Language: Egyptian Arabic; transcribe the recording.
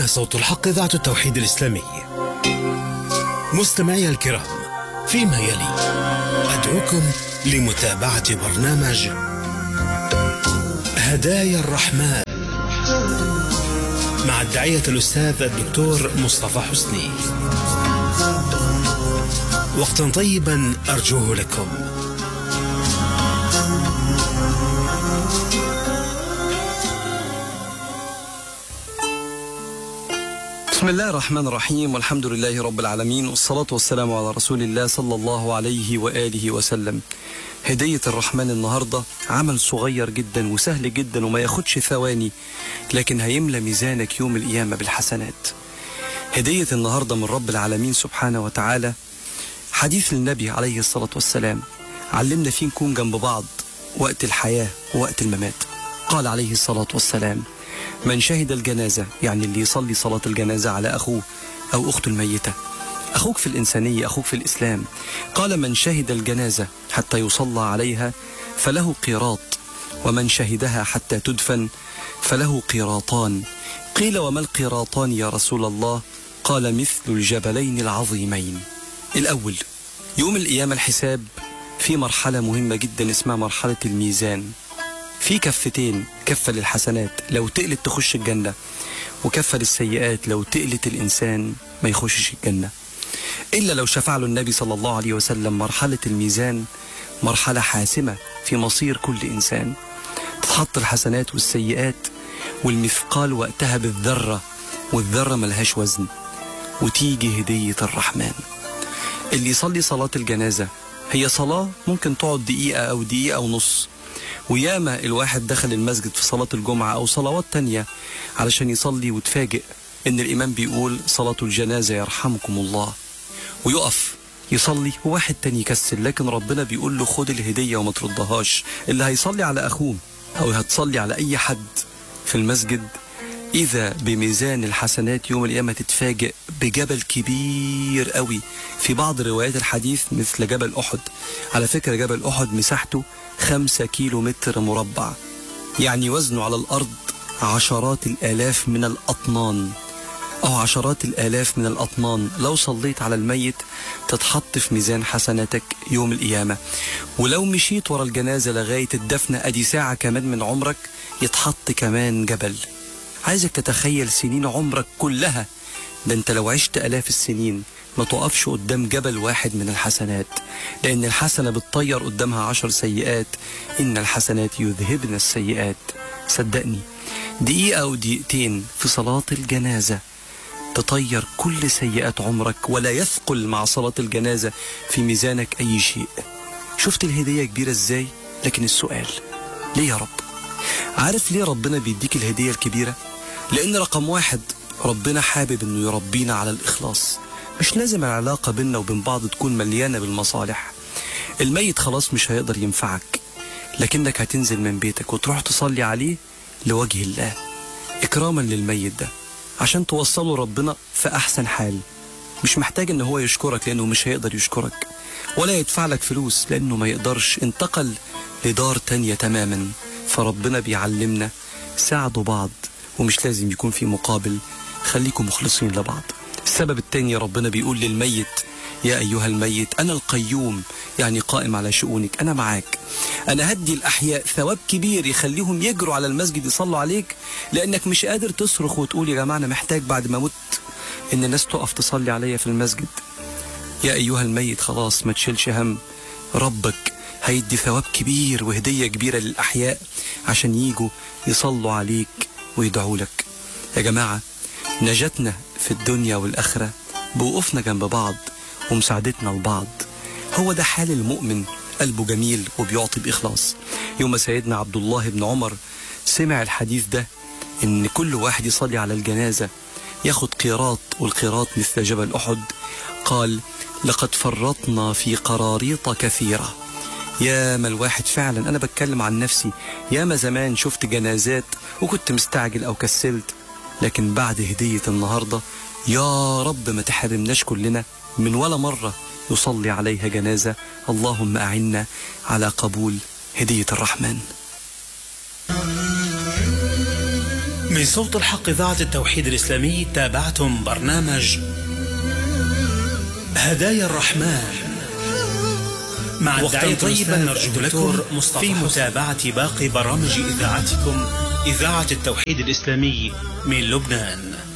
هنا صوت الحق إذاعة التوحيد الإسلامي مستمعي الكرام فيما يلي أدعوكم لمتابعة برنامج هدايا الرحمن مع الداعية الأستاذ الدكتور مصطفى حسني وقتا طيبا أرجوه لكم بسم الله الرحمن الرحيم والحمد لله رب العالمين والصلاة والسلام على رسول الله صلى الله عليه وآله وسلم هدية الرحمن النهاردة عمل صغير جدا وسهل جدا وما ياخدش ثواني لكن هيملى ميزانك يوم القيامة بالحسنات هدية النهاردة من رب العالمين سبحانه وتعالى حديث النبي عليه الصلاة والسلام علمنا فيه نكون جنب بعض وقت الحياة ووقت الممات قال عليه الصلاة والسلام من شهد الجنازة يعني اللي يصلي صلاة الجنازة على أخوه أو أخته الميتة أخوك في الإنسانية أخوك في الإسلام قال من شهد الجنازة حتى يصلى عليها فله قيراط ومن شهدها حتى تدفن فله قيراطان قيل وما القيراطان يا رسول الله قال مثل الجبلين العظيمين الأول يوم القيامة الحساب في مرحلة مهمة جدا اسمها مرحلة الميزان في كفتين كفة للحسنات لو تقلت تخش الجنة وكفة للسيئات لو تقلت الإنسان ما يخشش الجنة إلا لو شفع له النبي صلى الله عليه وسلم مرحلة الميزان مرحلة حاسمة في مصير كل إنسان تتحط الحسنات والسيئات والمثقال وقتها بالذرة والذرة ملهاش وزن وتيجي هدية الرحمن اللي يصلي صلاة الجنازة هي صلاة ممكن تقعد دقيقة أو دقيقة ونص وياما الواحد دخل المسجد في صلاة الجمعة أو صلوات تانية علشان يصلي وتفاجئ إن الإمام بيقول صلاة الجنازة يرحمكم الله ويقف يصلي وواحد تاني يكسل لكن ربنا بيقول له خد الهدية وما تردهاش اللي هيصلي على أخوه أو هتصلي على أي حد في المسجد إذا بميزان الحسنات يوم القيامة تتفاجئ بجبل كبير قوي في بعض روايات الحديث مثل جبل أحد على فكرة جبل أحد مساحته خمسة كيلو متر مربع يعني وزنه على الأرض عشرات الآلاف من الأطنان أو عشرات الآلاف من الأطنان لو صليت على الميت تتحط في ميزان حسناتك يوم القيامة ولو مشيت ورا الجنازة لغاية الدفنة أدي ساعة كمان من عمرك يتحط كمان جبل عايزك تتخيل سنين عمرك كلها ده انت لو عشت ألاف السنين ما تقفش قدام جبل واحد من الحسنات لأن الحسنة بتطير قدامها عشر سيئات إن الحسنات يذهبن السيئات صدقني دقيقة أو دقيقتين في صلاة الجنازة تطير كل سيئات عمرك ولا يثقل مع صلاة الجنازة في ميزانك أي شيء شفت الهدية كبيرة إزاي لكن السؤال ليه يا رب عارف ليه ربنا بيديك الهدية الكبيرة لأن رقم واحد ربنا حابب أنه يربينا على الإخلاص مش لازم العلاقة بيننا وبين بعض تكون مليانة بالمصالح الميت خلاص مش هيقدر ينفعك لكنك هتنزل من بيتك وتروح تصلي عليه لوجه الله إكراما للميت ده عشان توصله ربنا في أحسن حال مش محتاج ان هو يشكرك لانه مش هيقدر يشكرك ولا يدفع لك فلوس لانه ما يقدرش انتقل لدار تانية تماما فربنا بيعلمنا ساعدوا بعض ومش لازم يكون في مقابل خليكم مخلصين لبعض السبب التاني ربنا بيقول للميت يا أيها الميت أنا القيوم يعني قائم على شؤونك أنا معاك أنا هدي الأحياء ثواب كبير يخليهم يجروا على المسجد يصلوا عليك لأنك مش قادر تصرخ وتقول يا جماعة أنا محتاج بعد ما مت إن الناس تقف تصلي عليا في المسجد يا أيها الميت خلاص ما تشيلش هم ربك هيدي ثواب كبير وهدية كبيرة للأحياء عشان يجوا يصلوا عليك ويدعوا لك يا جماعة نجاتنا في الدنيا والآخرة بوقوفنا جنب بعض ومساعدتنا لبعض هو ده حال المؤمن قلبه جميل وبيعطي بإخلاص يوم سيدنا عبد الله بن عمر سمع الحديث ده إن كل واحد يصلي على الجنازة ياخد قيراط والقيراط مثل جبل أحد قال لقد فرطنا في قراريط كثيرة يا ما الواحد فعلا أنا بتكلم عن نفسي يا ما زمان شفت جنازات وكنت مستعجل أو كسلت لكن بعد هدية النهاردة يا رب ما تحرمناش كلنا من ولا مرة يصلي عليها جنازة اللهم أعنا على قبول هدية الرحمن من صوت الحق إذاعة التوحيد الإسلامي تابعتم برنامج هدايا الرحمن مع وقتا طيبا نرجو لكم في متابعة باقي برامج إذاعتكم إذاعة التوحيد الإسلامي من لبنان